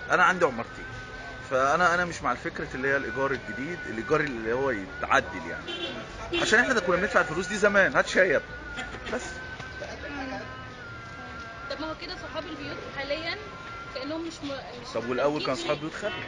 انا عندي عمارتين فانا انا مش مع الفكره اللي هي الايجار الجديد الايجار اللي هو يتعدل يعني عشان احنا ده كنا بندفع الفلوس دي زمان هات شاي يا ابني. بس طب ما هو كده صحاب البيوت حاليا كانهم مش م... مش طب والاول كان مدركين صحاب بيوت خدوا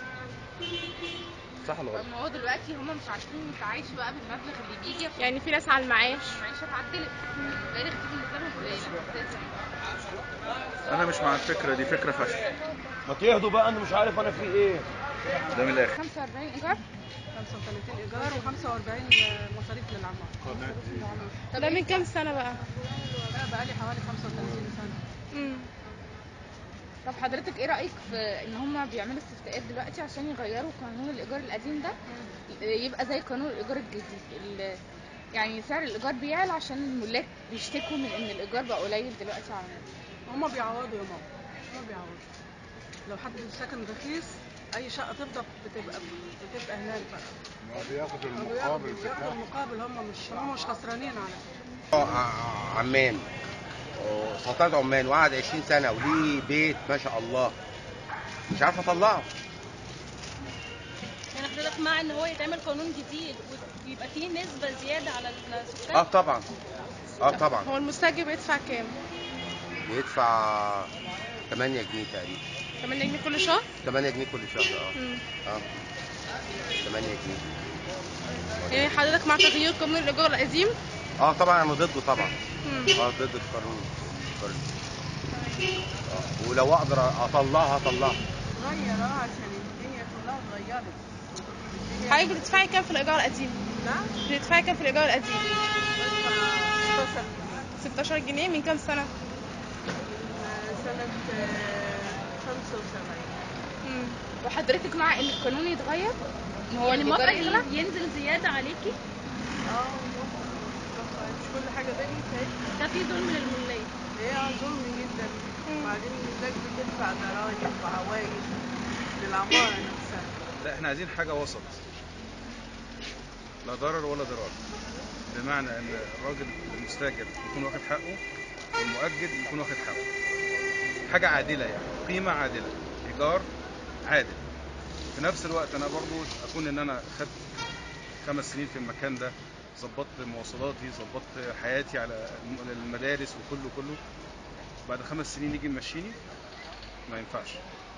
صح ولا غلط ما هو دلوقتي هم مش عارفين يتعايشوا بقى بالمبلغ اللي بيجي يعني في ناس على المعاش المعيشه اتعدلت بقالك دي بالنسبه لهم قليله اساسا انا مش مع الفكره دي فكره فاشله ما تهدوا بقى انا مش عارف انا في ايه ده من الاخر 45 ايجار 35 ايجار و45 مصاريف للعمار ده من كام سنة بقى انا بقالي حوالي 35 سنه مم. طب حضرتك ايه رايك في ان هم بيعملوا استفتاءات دلوقتي عشان يغيروا قانون الايجار القديم ده يبقى زي قانون الايجار الجديد ال- يعني سعر الايجار بيعلى عشان الملاك بيشتكوا من ان الايجار بقى قليل دلوقتي عن هما بيعوضوا يا ماما هما بيعوضوا لو حد سكن رخيص اي شقه تفضل بتبقى بتبقى هناك بقى ما بياخد بياخدوا المقابل بياخدوا بتاعه المقابل هم مش هم مش خسرانين على فكرة. اه ع- عمان سلطنة عمان وقعد 20 سنة وليه بيت ما شاء الله مش عارف اطلعه يعني حضرتك مع ان هو يتعمل قانون جديد ويبقى فيه نسبه زياده على السكان اه طبعا اه طبعا هو المستاجر بيدفع كام؟ بيدفع 8 جنيه تقريبا 8 جنيه كل شهر؟ 8 جنيه كل شهر اه مم. اه 8 جنيه يعني حضرتك مع تغيير قانون الإيجار القديم؟ اه طبعا انا ضده طبعا مم. اه ضد القانون القانون. اه ولو اقدر اطلعها اطلعها غير اه عشان الدنيا كلها اتغيرت حضرتك بتدفعي كام في الإيجار القديم؟ نعم بتدفعي كام في الإيجار القديم؟ بدفع 16 16 جنيه من كام سنة؟ سنة آه، 75 مم. وحضرتك مع ان القانون يتغير ان هو يعني الإيجار يغلى المطلب ينزل زياده عليكي اه مش كل حاجة غليت اهي ده في ظلم للملاك هي ظلم جدا وبعدين الناس بتدفع ضرايب وعوايد للعمارة نفسها لا احنا عايزين حاجة وسط لا ضرر ولا ضرار بمعنى ان الراجل المستاجر يكون واخد حقه والمؤجر يكون واخد حقه حاجة عادلة يعني قيمة عادلة إيجار عادل في نفس الوقت أنا برضو أكون إن أنا خدت خمس سنين في المكان ده ظبطت مواصلاتي ظبطت حياتي على الم- المدارس وكله كله بعد خمس سنين يجي يمشيني ما ينفعش